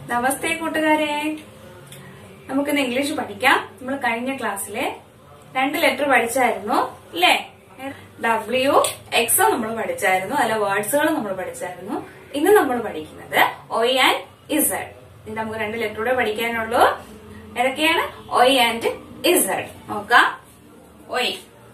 നമസ്തേ കൂട്ടുകാരെ നമുക്കിന്ന് ഇംഗ്ലീഷ് പഠിക്കാം നമ്മൾ കഴിഞ്ഞ ക്ലാസ്സിലെ രണ്ട് ലെറ്റർ പഠിച്ചായിരുന്നു അല്ലേ ഡബ്ല്യു എക്സ് നമ്മൾ പഠിച്ചായിരുന്നു അല്ല വേർഡ്സുകൾ നമ്മൾ പഠിച്ചായിരുന്നു ഇന്ന് നമ്മൾ പഠിക്കുന്നത് ഒയ് ആൻഡ് ഇസഡ് ഇനി നമുക്ക് രണ്ട് ലെറ്റർ കൂടെ പഠിക്കാനുള്ളൂ ഏതൊക്കെയാണ് ഒയ് ആൻഡ് ഇസഡ് നോക്കാം Y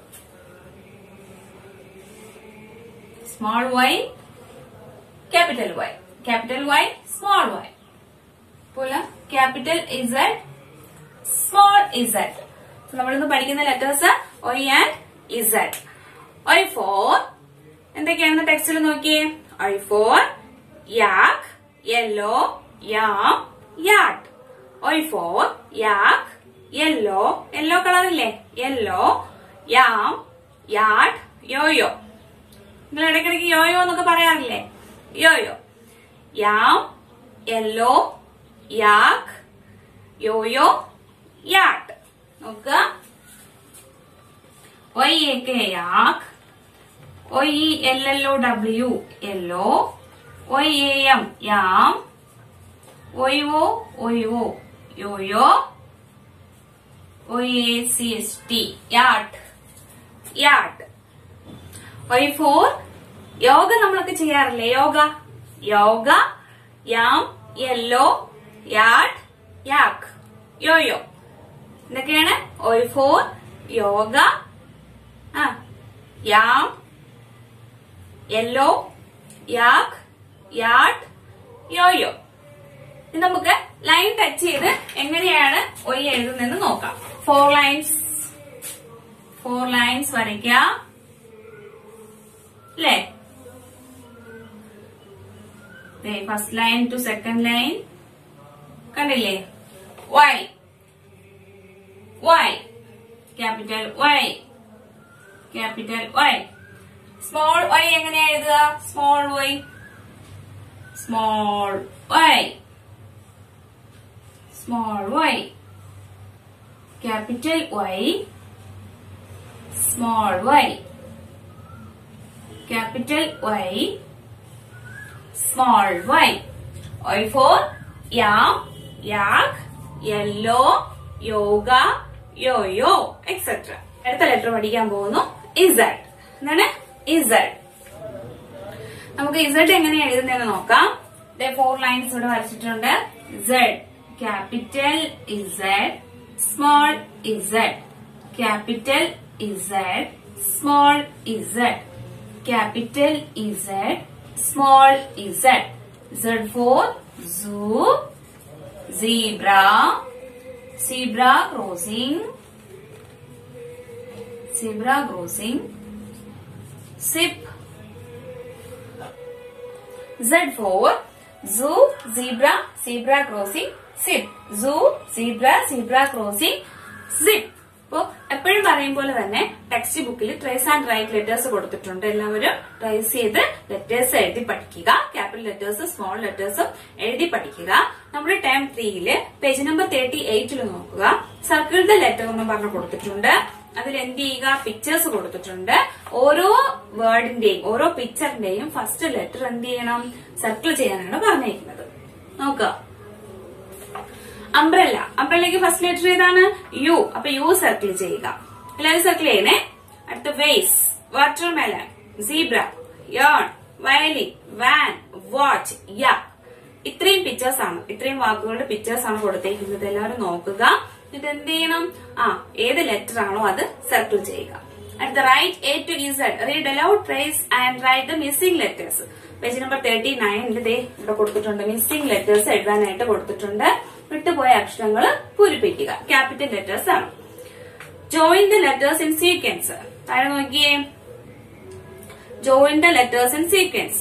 small Y capital Y capital Y small Y പോലെ ക്യാപിറ്റൽ ഇസഡ് സ്മോൾ ഇസഡ് നമ്മളിന്ന് പഠിക്കുന്ന ലെറ്റേഴ്സ് ഒയ് ആൻഡ് ഇസഡ് ഒയ് ഫോർ എന്തൊക്കെയാണെന്ന് ടെക്സ്റ്റിൽ നോക്കിയേ Y for yak yellow yam yacht Y for yak yellow yellow കളറില്ലേ യെല്ലോ യാം യാട്ട് യോയോ നിങ്ങൾ ഇടയ്ക്കിടയ്ക്ക് യോയോ എന്നൊക്കെ പറയാറില്ലേ yo-yo yam yellow yak yo-yo yacht നോക്കുക Y A K yak Y E L L O W yellow Y A M yam Y O Y O yo-yo Y A C S T yacht yacht Y for yoga നമ്മളൊക്കെ ചെയ്യാറില്ലേ yoga yoga yam yellow yacht yak yo-yo എന്തൊക്കെയാണ് Y for yoga ആ yam yellow yak yacht yo-yo ഇനി നമുക്ക് line touch ചെയ്ത് എങ്ങനെയാണ് ഒയ് എഴുതുന്നതെന്ന് നോക്കാം ഫോർ ലൈൻസ് ഫോർ ലൈൻസ് വരയ്ക്കാം അല്ലേ first line to second line കണ്ടില്ലേ Y Y capital Y capital Y small Y എങ്ങനെയാ എഴുതുക small Y small Y small Y capital Y small Y capital Y, small y. Y for yam, yak, yellow, yoga, yo-yo, etc. അടുത്ത letter പഠിക്കാൻ പോകുന്നു Z എന്താണ് Z നമുക്ക് Z എങ്ങനെ എഴുതുന്നതെന്ന് നോക്കാം four lines ഇവിടെ വരച്ചിട്ടുണ്ട് Z capital Z small Z capital Z small Z capital Z, small z. Z for zoo, zebra, zebra crossing, zebra crossing, zip. Z for zoo, zebra, zebra crossing, zip. Zoo, zebra, zebra crossing, zip. അപ്പോ എപ്പോഴും പറയും പോലെ തന്നെ text ബുക്കിൽ trace and right letters കൊടുത്തിട്ടുണ്ട് എല്ലാവരും trace ചെയ്ത് letters എഴുതി പഠിക്കുക ക്യാപിറ്റൽ ലെറ്റേഴ്സും സ്മോൾ ലെറ്റേഴ്സും എഴുതി പഠിക്കുക നമ്മുടെ ടൈം ത്രീയില് പേജ് നമ്പർ തേർട്ടി എയ്റ്റിൽ നോക്കുക സർക്കിൾ ദ ലെറ്റർ എന്ന് പറഞ്ഞ് കൊടുത്തിട്ടുണ്ട് അതിൽ എന്ത് ചെയ്യുക പിക്ചേഴ്സ് കൊടുത്തിട്ടുണ്ട് ഓരോ വേർഡിന്റെയും ഓരോ പിക്ചറിന്റെയും ഫസ്റ്റ് ലെറ്റർ എന്ത് ചെയ്യണം സർക്കിൾ ചെയ്യാനാണ് പറഞ്ഞിരിക്കുന്നത് നോക്കുക അംബ്രല്ല അംബ്രല്ലയ്ക്ക് ഫസ്റ്റ് ലെറ്റർ ഏതാണ് യു അപ്പൊ യു സർക്കിൾ ചെയ്യുക എല്ലാവരും സർക്കിൾ ചെയ്യണേ അടുത്ത vase watermelon zebra yarn violin van watch യ ഇത്രയും പിക്ചേഴ്സ് ആണ് ഇത്രയും വാക്കുകളുടെ പിക്ചേഴ്സ് ആണ് കൊടുത്തേക്കുന്നത് എല്ലാവരും നോക്കുക ഇത് എന്ത് ചെയ്യണം ആ ഏത് ലെറ്റർ ആണോ അത് സർക്കിൾ ചെയ്യുക അടുത്ത write A to Z read aloud trace and write the missing letters page number thirty നയനിൽ ദേ ഇവിടെ കൊടുത്തിട്ടുണ്ട് മിസ്സിംഗ് ലെറ്റേഴ്സ് എഴുതാനായിട്ട് കൊടുത്തിട്ടുണ്ട് വിട്ടുപോയ അക്ഷരങ്ങൾ പൂരിപ്പിക്കുക ക്യാപിറ്റൽ ലെറ്റേഴ്സ് ആണ് join the letters in sequence താഴെ നോക്കിയേ join the letters in sequence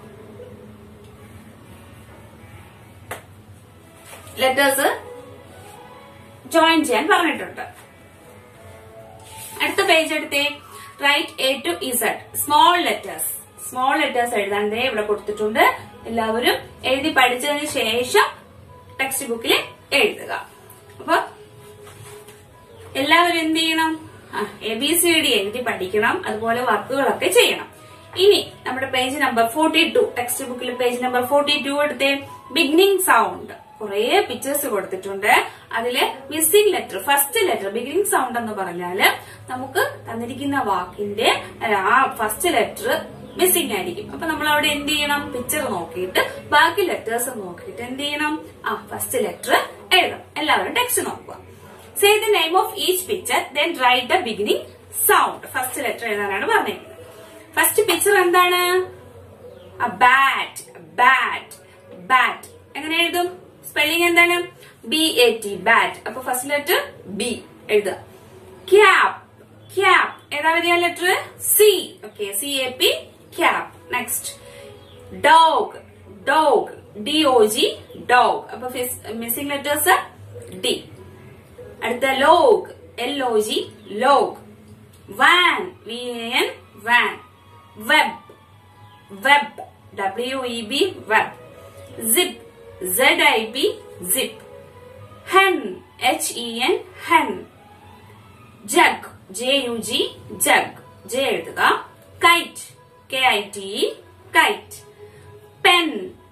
letters join ചെയ്യാൻ പറഞ്ഞിട്ടുണ്ട് അടുത്ത പേജ് എടുത്തേ write A to Z small letters small letters എഴുതാൻ ദേ ഇവിടെ കൊടുത്തിട്ടുണ്ട് എല്ലാവരും എഴുതി പഠിച്ചതിന് ശേഷം ടെക്സ്റ്റ് ബുക്കിൽ എഴുതുക അപ്പൊ എല്ലാവരും എന്ത് ചെയ്യണം എ ബി സി ഡി എഴുതി പഠിക്കണം അതുപോലെ വർക്കുകളൊക്കെ ചെയ്യണം ഇനി നമ്മുടെ page number forty two text ബുക്കിൽ പേജ് നമ്പർ ഫോർട്ടി ടു എടുത്തേ ബിഗിനിങ് സൗണ്ട് കുറെ പിക്ചേഴ്സ് കൊടുത്തിട്ടുണ്ട് അതില് missing letter first letter beginning sound എന്ന് പറഞ്ഞാല് നമുക്ക് തന്നിരിക്കുന്ന വാക്കിന്റെ ആ ഫസ്റ്റ് ലെറ്റർ മിസ്സിംഗ് ആയിരിക്കും അപ്പൊ നമ്മൾ അവിടെ എന്ത് ചെയ്യണം പിക്ചർ നോക്കിയിട്ട് ബാക്കി ലെറ്റേഴ്സ് നോക്കിയിട്ട് എന്ത് ചെയ്യണം ആ ഫസ്റ്റ് ലെറ്റർ എഴുതണം എല്ലാവരും ടെക്സ്റ്റ് നോക്കുക say the name of each picture then write the beginning sound first letter എഴുതാനാണ് പറഞ്ഞിരിക്കുന്നത് ഫസ്റ്റ് പിക്ചർ എന്താണ് ബാറ്റ് ബാറ്റ് ബാറ്റ് എങ്ങനെ എഴുതും സ്പെല്ലിംഗ് എന്താണ് ബി എ ടി ബാറ്റ് അപ്പൊ ഫസ്റ്റ് ലെറ്റർ ബി എഴുതുക ക്യാപ് ക്യാപ് ഏതാ വരിക letter C okay C A P cap next dog dog D O G dog അപ്പൊ മിസ്സിംഗ് ലെറ്റേഴ്സ് ഡി അടുത്ത log L O G log van V A N van web web W E B web zip Z I B zip hen H E N hen jug J U G jug J എഴുതുക kite K I T kite pen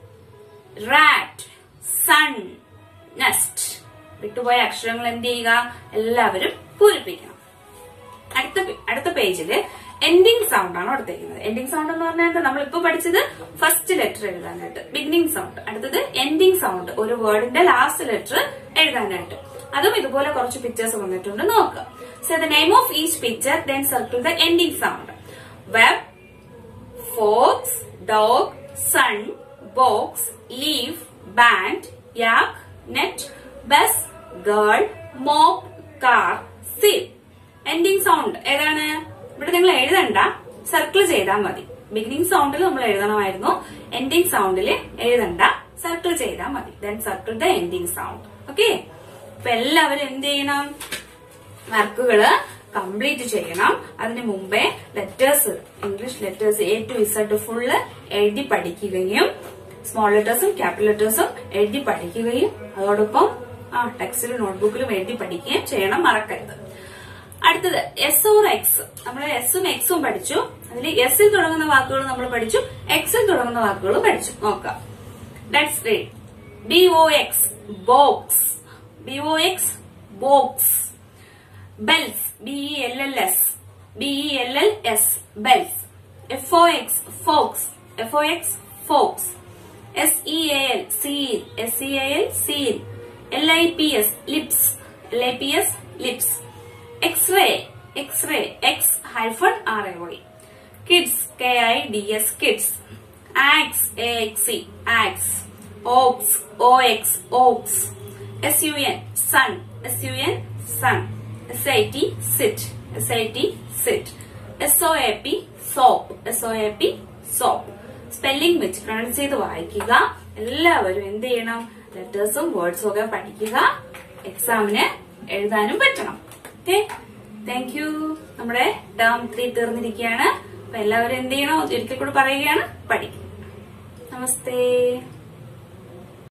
rat sun nest വിട്ടുപോയ അക്ഷരങ്ങൾ എന്ത് ചെയ്യുക എല്ലാവരും പൂരിപ്പിക്കണം അടുത്ത പേ- അടുത്ത പേജില് ending sound ആണ് കൊടുത്തേക്കുന്നത് എൻഡിങ് സൗണ്ട് എന്ന് പറഞ്ഞാൽ എന്താ നമ്മളിപ്പോ പഠിച്ചത് ഫസ്റ്റ് ലെറ്റർ എഴുതാനായിട്ട് ബിഗിനിങ് സൗണ്ട് അടുത്തത് എൻഡിങ് സൗണ്ട് ഒരു വേർഡിന്റെ ലാസ്റ്റ് ലെറ്റർ എഴുതാനായിട്ട് അതും ഇതുപോലെ കുറച്ച് പിക്ചേഴ്സ് വന്നിട്ടുണ്ട് നോക്കുക so the name of each picture then circle the ending sound web fox dog sun box leaf band yak net bus girl mop car zip ending sound ഏതാണ് ഇവിടെ നിങ്ങൾ എഴുതണ്ട സർക്കിൾ ചെയ്താൽ മതി ബിഗിനിങ് സൗണ്ടിൽ നമ്മൾ എഴുതണമായിരുന്നു എൻഡിങ് സൗണ്ടിൽ എഴുതണ്ട സർക്കിൾ ചെയ്താൽ മതി then circle the ending sound okay അപ്പൊ എല്ലാവരും എന്ത് ചെയ്യണം വർക്കുകള് കംപ്ലീറ്റ് ചെയ്യണം അതിന് മുമ്പേ letters English letters A to Z full എഴുതി പഠിക്കുകയും സ്മോൾ ലെറ്റേഴ്സും ക്യാപിറ്റൽ ലെറ്റേഴ്സും എഴുതി പഠിക്കുകയും അതോടൊപ്പം ആ ടെക്സ്റ്റിലും നോട്ട്ബുക്കിലും എഴുതി പഠിക്കുകയും ചെയ്യണം മറക്കരുത് അടുത്തത് എസ് ഓർ എക്സ് നമ്മൾ എസും എക്സും പഠിച്ചു അതിൽ എസിൽ തുടങ്ങുന്ന വാക്കുകൾ നമ്മൾ പഠിച്ചു എക്സിൽ തുടങ്ങുന്ന വാക്കുകൾ പഠിച്ചു നോക്കാം let's read B O X box B O X box bells B E L L S B E L L S bells F O X fox F O X fox S E A L seal S E A L seal L I P S lips L I P S lips x-ray x-ray X hyphen R A Y kids K I D S kids axe A X C axe ox O X ox S U N sun S U N sun S I T sit S I T sit S O A P soap S O A P soap spelling വെച്ച് pronounce ചെയ്ത് വായിക്കുക എല്ലാവരും എന്ത് ചെയ്യണം ലെറ്റേഴ്സും വേർഡ്സും ഒക്കെ പഠിക്കുക എക്സാമിന് എഴുതാനും പറ്റണം ഓക്കെ താങ്ക് യു നമ്മുടെ ടേം ത്രീ തീർന്നിരിക്കുകയാണ് അപ്പൊ എല്ലാവരും എന്ത് ചെയ്യണം ഒരിക്കൽ കൂടെ പറയുകയാണ് പഠിക്കും നമസ്തേ